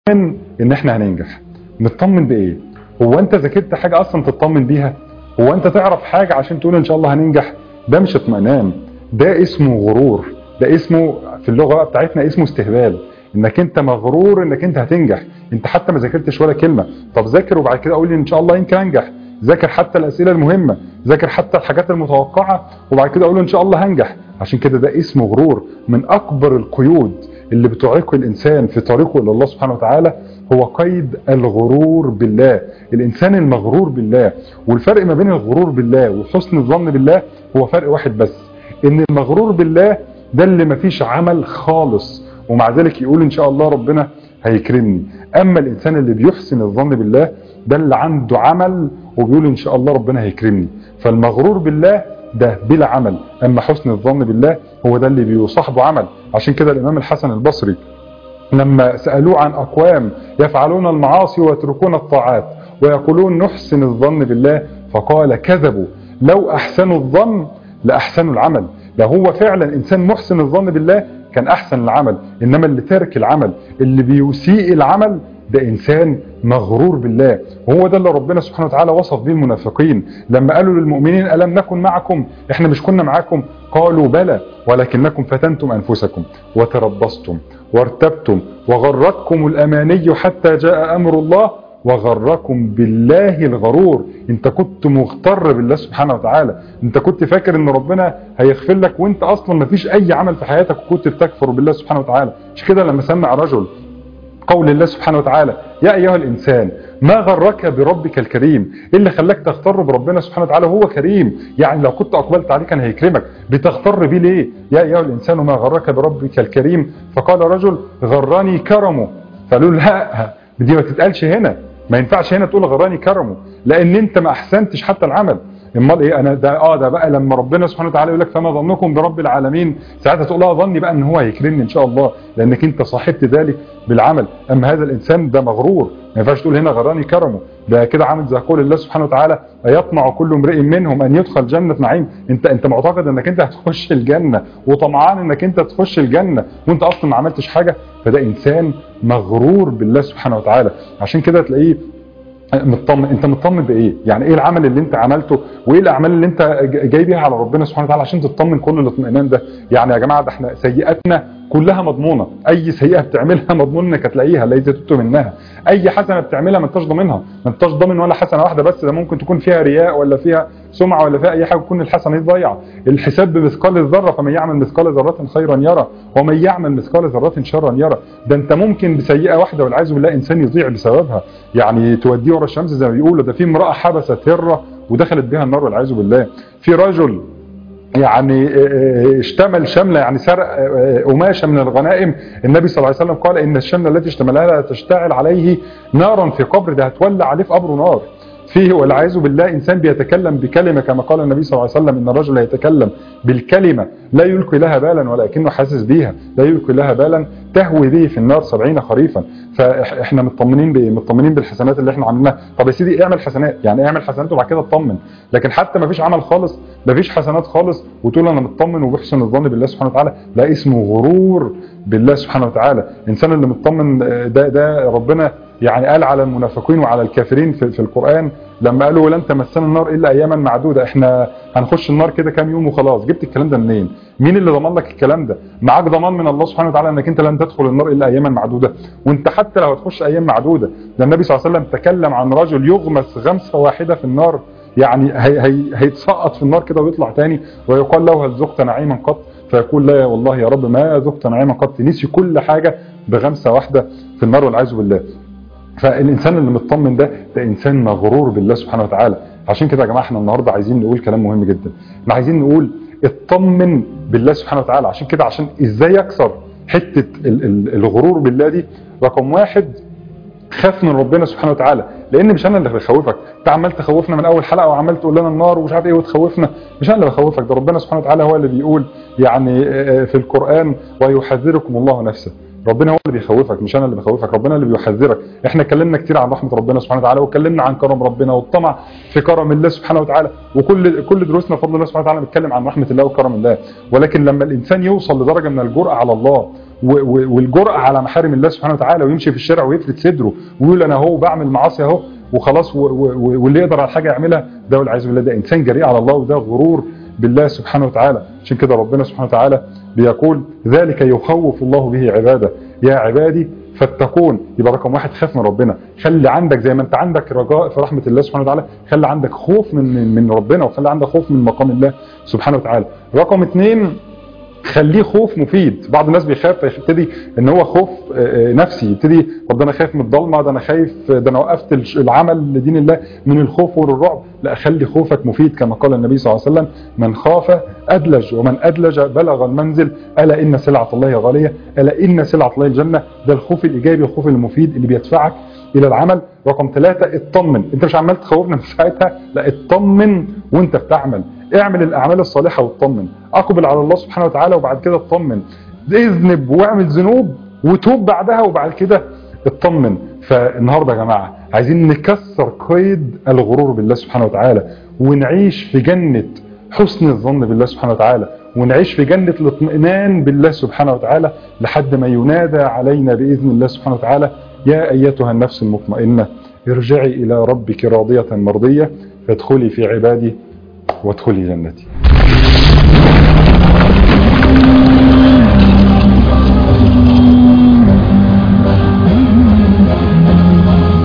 مطمن ان احنا هننجح مطمن بايه هو انت ذاكرت حاجه اصلا تطمن بيها هو انت تعرف حاجه عشان تقول ان شاء الله هننجح ده مش اطمئنان ده اسمه غرور ده اسمه في اللغه بتاعتنا اسمه استهبال انك انت مغرور انك انت هتنجح انت حتى ما ذاكرتش ولا كلمه طب ذاكر وبعد كده قول لي ان شاء الله يمكن انجح ذاكر حتى الاسئله المهمه ذاكر حتى الحاجات المتوقعه وبعد كده اقول ان شاء الله هنجح عشان كده ده اسمه غرور من اكبر القيود اللي بتعيق الانسان في طريقه الى الله سبحانه وتعالى هو قيد الغرور بالله الانسان المغرور بالله والفرق ما بين الغرور بالله وحسن الظن بالله هو فرق واحد بس ان المغرور بالله ده اللي مفيش عمل خالص ومع ذلك يقول ان شاء الله ربنا هيكرمني اما الانسان اللي بيحسن الظن بالله ده اللي عنده عمل وبيقول ان شاء الله ربنا هيكرمني فالمغرور بالله ده بلا عمل اما حسن الظن بالله هو ده اللي بيصاحبه عمل عشان كده الامام الحسن البصري لما سألوه عن أقوام يفعلون المعاصي ويتركون الطاعات ويقولون نحسن الظن بالله فقال كذبوا لو أحسنوا الظن لأحسنوا العمل لو هو فعلا إنسان محسن الظن بالله كان أحسن العمل إنما اللي تارك العمل اللي بيسيء العمل ده إنسان مغرور بالله وهو ده اللي ربنا سبحانه وتعالى وصف به المنافقين لما قالوا للمؤمنين ألم نكن معكم إحنا مش كنا معاكم قالوا بلى ولكنكم فتنتم أنفسكم وتربصتم وارتبتم وغرتكم الأماني حتى جاء أمر الله وغركم بالله الغرور انت كنت مغتر بالله سبحانه وتعالى انت كنت فاكر ان ربنا هيغفر لك وانت اصلا ما فيش اي عمل في حياتك وكنت بتكفر بالله سبحانه وتعالى مش كده لما سمع رجل قول الله سبحانه وتعالى يا أيها الإنسان ما غرك بربك الكريم إيه اللي خلاك تغتر بربنا سبحانه وتعالى هو كريم يعني لو كنت أقبلت عليه كان هيكرمك بتغتر بيه ليه يا أيها الإنسان ما غرك بربك الكريم فقال رجل غراني كرمه فقالوا لا دي ما تتقالش هنا ما ينفعش هنا تقول غراني كرمه لأن أنت ما أحسنتش حتى العمل امال ايه انا ده اه ده بقى لما ربنا سبحانه وتعالى يقول لك فما ظنكم برب العالمين ساعتها تقول اه ظني بقى ان هو هيكرمني ان شاء الله لانك انت صاحبت ذلك بالعمل اما هذا الانسان ده مغرور ما ينفعش تقول هنا غراني كرمه ده كده عامل زي قول الله سبحانه وتعالى ايطمع كل امرئ منهم ان يدخل جنه نعيم انت انت معتقد انك انت هتخش الجنه وطمعان انك انت تخش الجنه وانت اصلا ما عملتش حاجه فده انسان مغرور بالله سبحانه وتعالى عشان كده تلاقيه مطمن انت مطمن بايه يعني ايه العمل اللي انت عملته وايه الاعمال اللي انت جاي بيها على ربنا سبحانه وتعالى عشان تطمن كل الاطمئنان ده يعني يا جماعه ده احنا سيئاتنا كلها مضمونه اي سيئه بتعملها مضمون انك هتلاقيها لا تتوب منها اي حسنه بتعملها ما انتش ضامنها ما انتش ضامن ولا حسنه واحده بس ده ممكن تكون فيها رياء ولا فيها سمعه ولا فيها اي حاجه تكون الحسنه دي ضايعه الحساب بمثقال الذره فمن يعمل مثقال ذره خيرا يرى ومن يعمل مثقال ذره شرا يرى ده انت ممكن بسيئه واحده والعياذ بالله انسان يضيع بسببها يعني توديه ورا الشمس زي ما بيقولوا ده في امراه حبست هره ودخلت بها النار والعياذ بالله في رجل يعني اشتمل شملة يعني سرق قماشة من الغنائم النبي صلى الله عليه وسلم قال ان الشملة التي اشتملها تشتعل عليه نارا في قبر ده هتولع عليه في قبره نار فيه والعياذ بالله انسان بيتكلم بكلمة كما قال النبي صلى الله عليه وسلم ان الرجل يتكلم بالكلمة لا يلقي لها بالا ولكنه حاسس بيها لا يلقي لها بالا تهوي به في النار سبعين خريفا فاحنا مطمنين بايه مطمنين بالحسنات اللي احنا عملناها طب يا سيدي اعمل حسنات يعني اعمل حسنات وبعد كده اطمن لكن حتى ما فيش عمل خالص ما فيش حسنات خالص وتقول انا مطمن وبحسن الظن بالله سبحانه وتعالى لا اسمه غرور بالله سبحانه وتعالى الانسان اللي مطمن ده ده ربنا يعني قال على المنافقين وعلى الكافرين في, في القرآن لما قالوا لن تمسنا النار الا اياما معدوده احنا هنخش النار كده كام يوم وخلاص جبت الكلام ده منين مين اللي ضمن لك الكلام ده معاك ضمان من الله سبحانه وتعالى انك انت لن تدخل النار الا اياما معدوده وانت حتى لو هتخش ايام معدوده ده النبي صلى الله عليه وسلم تكلم عن رجل يغمس غمسه واحده في النار يعني هي هي هيتسقط في النار كده ويطلع تاني ويقال له هل ذقت نعيما قط فيقول لا والله يا رب ما ذقت نعيما قط نسي كل حاجه بغمسه واحده في النار والعياذ بالله فالانسان اللي مطمن ده ده انسان مغرور بالله سبحانه وتعالى عشان كده يا جماعه احنا النهارده عايزين نقول كلام مهم جدا احنا عايزين نقول اطمن بالله سبحانه وتعالى عشان كده عشان ازاي يكسر حته الغرور بالله دي رقم واحد خاف من ربنا سبحانه وتعالى لان مش انا اللي بخوفك انت عمال تخوفنا من اول حلقه وعمال تقول لنا النار ومش عارف ايه وتخوفنا مش انا اللي بخوفك ده ربنا سبحانه وتعالى هو اللي بيقول يعني في القران ويحذركم الله نفسه ربنا هو اللي بيخوفك مش انا اللي بخوفك ربنا اللي بيحذرك احنا اتكلمنا كتير عن رحمه ربنا سبحانه وتعالى واتكلمنا عن كرم ربنا والطمع في كرم الله سبحانه وتعالى وكل كل دروسنا بفضل الله سبحانه وتعالى بنتكلم عن رحمه الله وكرم الله ولكن لما الانسان يوصل لدرجه من الجرأه على الله والجرأة على محارم الله سبحانه وتعالى ويمشي في الشارع ويفرد صدره ويقول انا اهو بعمل معاصي اهو وخلاص واللي يقدر على حاجه يعملها ده والعياذ بالله ده انسان جريء على الله وده غرور بالله سبحانه وتعالى عشان كده ربنا سبحانه وتعالى بيقول ذلك يخوف الله به عباده يا عبادي فاتقون يبقى رقم واحد خاف من ربنا خلي عندك زي ما انت عندك رجاء في رحمه الله سبحانه وتعالى خلي عندك خوف من من ربنا وخلي عندك خوف من مقام الله سبحانه وتعالى رقم اثنين خليه خوف مفيد بعض الناس بيخاف يبتدي ان هو خوف نفسي يبتدي طب ده انا خايف من الضلمه ده انا خايف ده انا وقفت العمل لدين الله من الخوف والرعب لا خلي خوفك مفيد كما قال النبي صلى الله عليه وسلم من خاف ادلج ومن ادلج بلغ المنزل الا ان سلعه الله غاليه الا ان سلعه الله الجنه ده الخوف الايجابي الخوف المفيد اللي بيدفعك الى العمل رقم ثلاثة اطمن انت مش عمال تخوفنا من ساعتها لا اطمن وانت بتعمل اعمل الاعمال الصالحة واطمن اقبل على الله سبحانه وتعالى وبعد كده اطمن اذنب واعمل ذنوب وتوب بعدها وبعد كده اطمن فالنهاردة يا جماعة عايزين نكسر قيد الغرور بالله سبحانه وتعالى ونعيش في جنة حسن الظن بالله سبحانه وتعالى ونعيش في جنة الاطمئنان بالله سبحانه وتعالى لحد ما ينادى علينا بإذن الله سبحانه وتعالى يا أيتها النفس المطمئنة ارجعي إلى ربك راضية مرضية فادخلي في عبادي وادخلي جنتي